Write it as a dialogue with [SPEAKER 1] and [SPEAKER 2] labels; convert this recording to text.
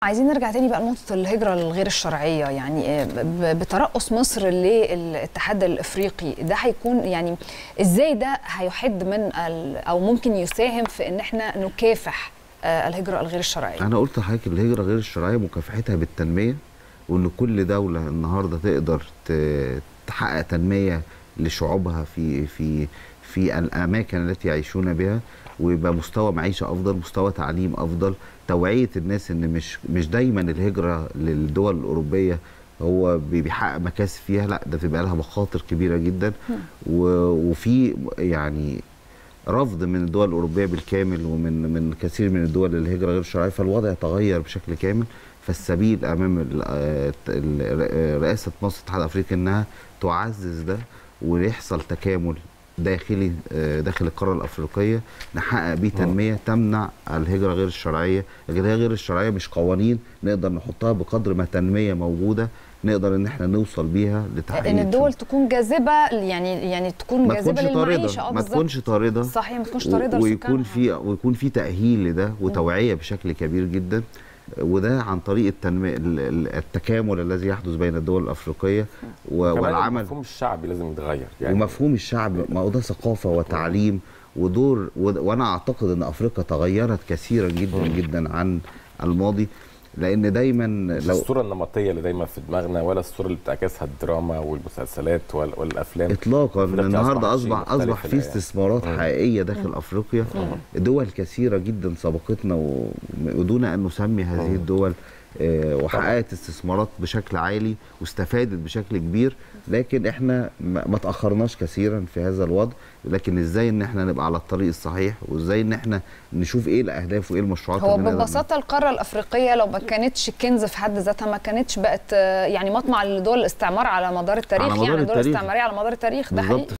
[SPEAKER 1] عايزين نرجع تاني بقى لنقطة الهجرة الغير الشرعية يعني ب- بترأس مصر للاتحاد الافريقي ده هيكون يعني ازاي ده هيحد من ال- او ممكن يساهم في ان احنا نكافح آه، الهجرة الغير الشرعية
[SPEAKER 2] انا قلت لحضرتك الهجره غير الشرعيه مكافحتها بالتنميه وان كل دوله النهارده تقدر ت- تحقق تنميه لشعوبها في في في الاماكن التي يعيشون بها ويبقى مستوى معيشه افضل مستوى تعليم افضل توعيه الناس ان مش مش دايما الهجره للدول الاوروبيه هو بي- بيحقق مكاسب فيها لا ده بيبقى لها مخاطر كبيره جدا و- وفي يعني رفض من الدول الاوروبيه بالكامل ومن من كثير من الدول للهجره غير الشرعيه فالوضع تغير بشكل كامل فالسبيل امام ال- آه، ال- رئاسه مصر الاتحاد الافريقي انها تعزز ده ويحصل تكامل داخلي آه، داخل القاره الافريقيه نحقق بيه تنميه تمنع الهجره غير الشرعيه، الهجره غير الشرعيه مش قوانين نقدر نحطها بقدر ما تنميه موجوده نقدر ان احنا نوصل بيها لتحقيق
[SPEAKER 1] ان الدول تكون جاذبة يعني يعني تكون
[SPEAKER 2] ما
[SPEAKER 1] جاذبة
[SPEAKER 2] تكونش
[SPEAKER 1] للمعيشة
[SPEAKER 2] طارده
[SPEAKER 1] اه
[SPEAKER 2] ما
[SPEAKER 1] بالظبط
[SPEAKER 2] تكونش طارده
[SPEAKER 1] صحيح ما تكونش طارده
[SPEAKER 2] ويكون
[SPEAKER 1] لسكانها.
[SPEAKER 2] في ويكون في تاهيل لده وتوعيه بشكل كبير جدا وده عن طريق التنميه ال- ال- التكامل الذي يحدث بين الدول الافريقيه و-
[SPEAKER 3] كمان
[SPEAKER 2] والعمل
[SPEAKER 3] المفهوم الشعبي لازم يتغير يعني
[SPEAKER 2] ومفهوم الشعب ما هو ده ثقافه وتعليم ودور و- وانا اعتقد ان افريقيا تغيرت كثيرا جدا جدا عن الماضي لان دايما
[SPEAKER 3] مش
[SPEAKER 2] لو
[SPEAKER 3] الصوره النمطيه اللي دايما في دماغنا ولا الصوره اللي بتعكسها الدراما والمسلسلات وال- والافلام
[SPEAKER 2] اطلاقا
[SPEAKER 3] أفريقيا
[SPEAKER 2] النهارده
[SPEAKER 3] أصبحت شيء
[SPEAKER 2] اصبح
[SPEAKER 3] مختلف
[SPEAKER 2] اصبح في
[SPEAKER 3] الآن.
[SPEAKER 2] استثمارات
[SPEAKER 3] مم.
[SPEAKER 2] حقيقيه داخل افريقيا دول كثيره جدا سبقتنا و- ودون ان نسمي هذه
[SPEAKER 3] مم.
[SPEAKER 2] الدول آه، وحققت استثمارات بشكل عالي واستفادت بشكل كبير لكن احنا ما ما تاخرناش كثيرا في هذا الوضع لكن ازاي ان احنا نبقى على الطريق الصحيح وازاي ان احنا نشوف ايه الاهداف وايه المشروعات
[SPEAKER 1] هو
[SPEAKER 2] اللي نقدر
[SPEAKER 1] ببساطة القارة الأفريقية لو ما كانتش كنز في حد ذاتها ما كانتش بقت آه، يعني مطمع لدول الاستعمار على مدار التاريخ
[SPEAKER 2] على مدار
[SPEAKER 1] يعني الدول
[SPEAKER 2] التاريخ.
[SPEAKER 1] الاستعمارية على مدار التاريخ ده
[SPEAKER 2] بالظبط
[SPEAKER 1] حقيقي